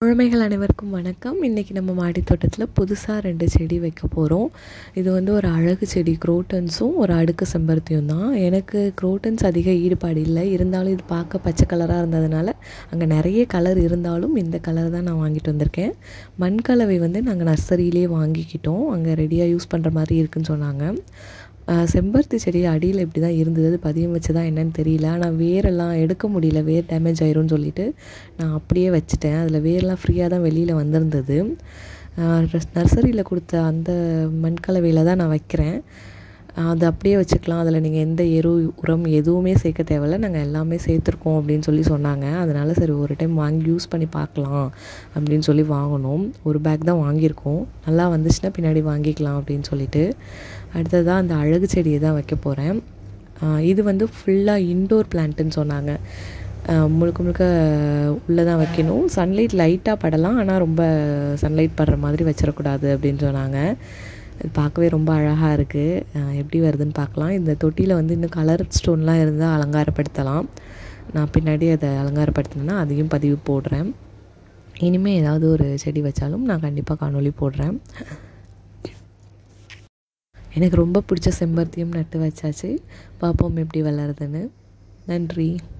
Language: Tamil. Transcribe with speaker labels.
Speaker 1: குழந்தைகள் அனைவருக்கும் வணக்கம் இன்றைக்கி நம்ம மாடி தோட்டத்தில் புதுசாக ரெண்டு செடி வைக்க போகிறோம் இது வந்து ஒரு அழகு செடி குரோட்டன்ஸும் ஒரு அடுக்கு செம்பருத்தியும் தான் எனக்கு குரோட்டன்ஸ் அதிக ஈடுபாடு இல்லை இருந்தாலும் இது பார்க்க பச்சை கலராக இருந்ததுனால அங்கே நிறைய கலர் இருந்தாலும் இந்த கலர் தான் நான் வாங்கிட்டு வந்திருக்கேன் மண்கலவை வந்து நாங்கள் நர்சரியிலே வாங்கிக்கிட்டோம் அங்கே ரெடியாக யூஸ் பண்ணுற மாதிரி இருக்குன்னு சொன்னாங்க ஆஹ் செம்பருத்தி செடி அடியில் இப்படி தான் இருந்தது அது பதியம் வச்சு தான் என்னன்னு தெரியல ஆனால் வேரெல்லாம் எடுக்க முடியல வேர் டேமேஜ் ஆயிரும்னு சொல்லிட்டு நான் அப்படியே வச்சுட்டேன் அதில் வேர்லாம் ஃப்ரீயாக தான் வெளியில் வந்திருந்தது நர்சரியில் கொடுத்த அந்த மண்கலவையில் தான் நான் வைக்கிறேன் ஆஹ் அது அப்படியே வச்சுக்கலாம் அதில் நீங்கள் எந்த எரு உரம் எதுவுமே சேர்க்க தேவையில்ல நாங்கள் எல்லாமே சேர்த்துருக்கோம் அப்படின்னு சொல்லி சொன்னாங்க அதனால் சரி ஒரு டைம் வாங்கி யூஸ் பண்ணி பார்க்கலாம் அப்படின்னு சொல்லி வாங்கினோம் ஒரு பேக் தான் வாங்கியிருக்கோம் நல்லா வந்துச்சுன்னா பின்னாடி வாங்கிக்கலாம் அப்படின்னு சொல்லிட்டு அடுத்ததாக அந்த அழகு செடியை தான் வைக்க போகிறேன் இது வந்து ஃபுல்லாக இன்டோர் பிளான்ட்டுன்னு சொன்னாங்க ஆஹ் முழுக்க முழுக்க உள்ளே தான் வைக்கணும் சன்லைட் லைட்டாக படலாம் ஆனால் ரொம்ப சன்லைட் படுற மாதிரி வச்சிடக்கூடாது அப்படின்னு சொன்னாங்க இது பார்க்கவே ரொம்ப அழகாக இருக்குது எப்படி வருதுன்னு பார்க்கலாம் இந்த தொட்டியில் வந்து இன்னும் கலர் ஸ்டோன்லாம் இருந்தால் அலங்காரப்படுத்தலாம் நான் பின்னாடி அதை அலங்காரப்படுத்தினேன்னா அதையும் பதிவு போடுறேன் இனிமேல் ஏதாவது ஒரு செடி வச்சாலும் நான் கண்டிப்பாக காணொளி போடுறேன் எனக்கு ரொம்ப பிடிச்ச செம்பருத்தியும் நட்டு வச்சாச்சு பார்ப்போம் எப்படி வளருதுன்னு நன்றி